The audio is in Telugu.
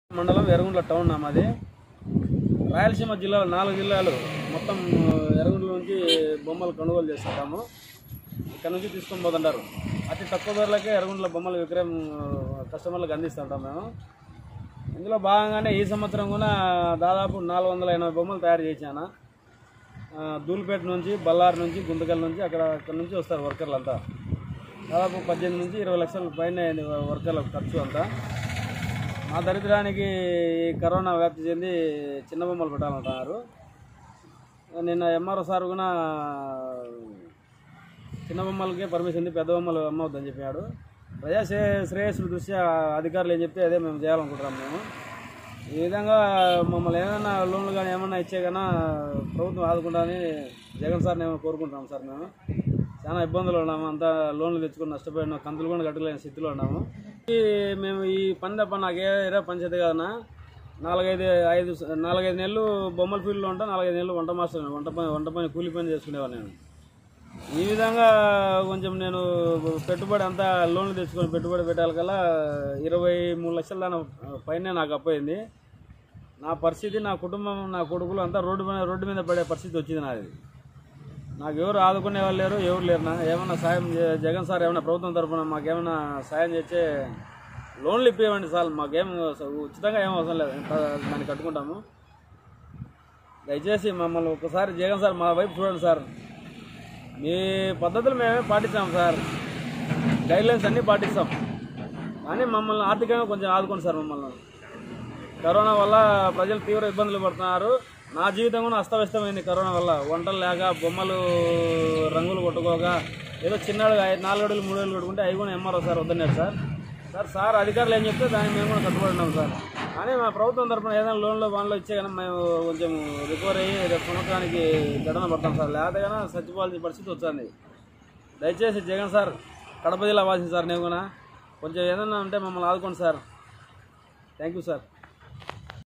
మండలం ఎర్రగుంట్ల టౌన్ నా మాది రాయలసీమ జిల్లాలో నాలుగు జిల్లాలు మొత్తం ఎర్రగుంట్ల నుంచి బొమ్మలు కొనుగోలు చేస్తుంటాము ఇక్కడ నుంచి తీసుకొని పోతుంటారు అతి తక్కువ ధరలకే ఎర్రగుంట్ల బొమ్మల విక్రయం కస్టమర్లకు అందిస్తుంటాం మేము ఇందులో భాగంగానే ఈ సంవత్సరం కూడా దాదాపు నాలుగు వందల ఎనభై బొమ్మలు తయారు చేశాను ఆ, ధూళిపేట నుంచి బళ్ళారి నుంచి గుంతకల్ నుంచి అక్కడ అక్కడ నుంచి వస్తారు వర్కర్లు అంతా దాదాపు పద్దెనిమిది నుంచి ఇరవై లక్షల పైన అయింది వర్కర్ల ఖర్చు అంతా మా దరిద్రానికి ఈ కరోనా వ్యాప్తి చెంది చిన్న బొమ్మలు పెట్టాలంటున్నారు నిన్న ఎంఆర్ఓ సార్ కూడా చిన్న బొమ్మలకే పర్మిషన్ ఉంది పెద్ద బొమ్మలు అమ్మవద్దని చెప్పాడు ప్రజా శ్రే- శ్రేయస్సు దృష్ట్యా అధికారులు ఏం చెప్తే అదే మేము చేయాలనుకుంటున్నాం మేము ఈ విధంగా మమ్మల్ని ఏమైనా లోన్లు కానీ ఏమన్నా ఇచ్చే కన్నా ప్రభుత్వం ఆదుకుంటామని జగన్ సార్ని ఏమో కోరుకుంటున్నాం సార్ మేము చాలా ఇబ్బందులు ఉన్నాము అంతా లోన్లు తెచ్చుకొని నష్టపోయినా కంతులు కూడా కట్టలేని స్థితిలో ఉన్నాము ఈ మేము ఈ పని తప్ప నాకు ఏ ఏరే పంచాయతీ కాదన్నా నాలుగైదు ఐదు నాలుగైదు నెలలు బొమ్మల ఫీల్డ్లో ఉంటా నాలుగైదు నెలలు వంట మాస్టర్ వంట పని వంట పని కూలి పని చేసుకునేవాడు నేను ఈ విధంగా కొంచెం నేను పెట్టుబడి అంతా లోన్లు తెచ్చుకొని పెట్టుబడి పెట్టాలకల్లా ఇరవై మూడు లక్షల దాని పైన నాకు అప్పయింది నా పరిస్థితి నా కుటుంబం నా కొడుకులు అంతా రోడ్డు మీద రోడ్డు మీద పడే పరిస్థితి వచ్చింది నాది నాకు ఎవరు ఆదుకునే వాళ్ళు లేరు ఎవరు లేరు నా ఏమన్నా సాయం చే- జగన్ సార్ ఏమైనా ప్రభుత్వం తరఫున మాకేమైనా సాయం చేస్తే లోన్లు ఇప్పివ్వండి సార్ మాకేం ఉచితంగా ఏం అవసరం లేదు ఎంత దాన్ని కట్టుకుంటాము దయచేసి మమ్మల్ని ఒకసారి జగన్ సార్ మా వైపు చూడండి సార్ మీ పద్ధతులు మేమే పాటిస్తాం సార్ గైడ్లైన్స్ అన్నీ పాటిస్తాం కానీ మమ్మల్ని ఆర్థికంగా కొంచెం ఆదుకోండి సార్ మమ్మల్ని కరోనా వల్ల ప్రజలు తీవ్ర ఇబ్బందులు పడుతున్నారు నా జీవితం కూడా అస్తవ్యస్తమైంది కరోనా వల్ల వంటలు లేక బొమ్మలు రంగులు కొట్టుకోక ఏదో చిన్నాడు ఐదు నాలుగు అడుగులు మూడు అడుగులు కొట్టుకుంటే అవి కూడా ఎంఆర్ఓ సార్ వద్దన్నారు సార్ సార్ సార్ అధికారులు ఏం చెప్తే దానికి మేము కూడా కట్టుబడి ఉన్నాం సార్ కానీ మా ప్రభుత్వం తరఫున ఏదైనా లోన్లో బాన్లో ఇచ్చే కానీ మేము కొంచెం రికవర్ అయ్యి రేపు సంవత్సరానికి గడన పడతాం సార్ లేకపోతే కానీ చచ్చిపోవాల్సిన పరిస్థితి వచ్చింది దయచేసి జగన్ సార్ కడప జిల్లా వాసింది సార్ నేను కూడా కొంచెం ఏదైనా ఉంటే మమ్మల్ని ఆదుకోండి సార్ థ్యాంక్ యూ సార్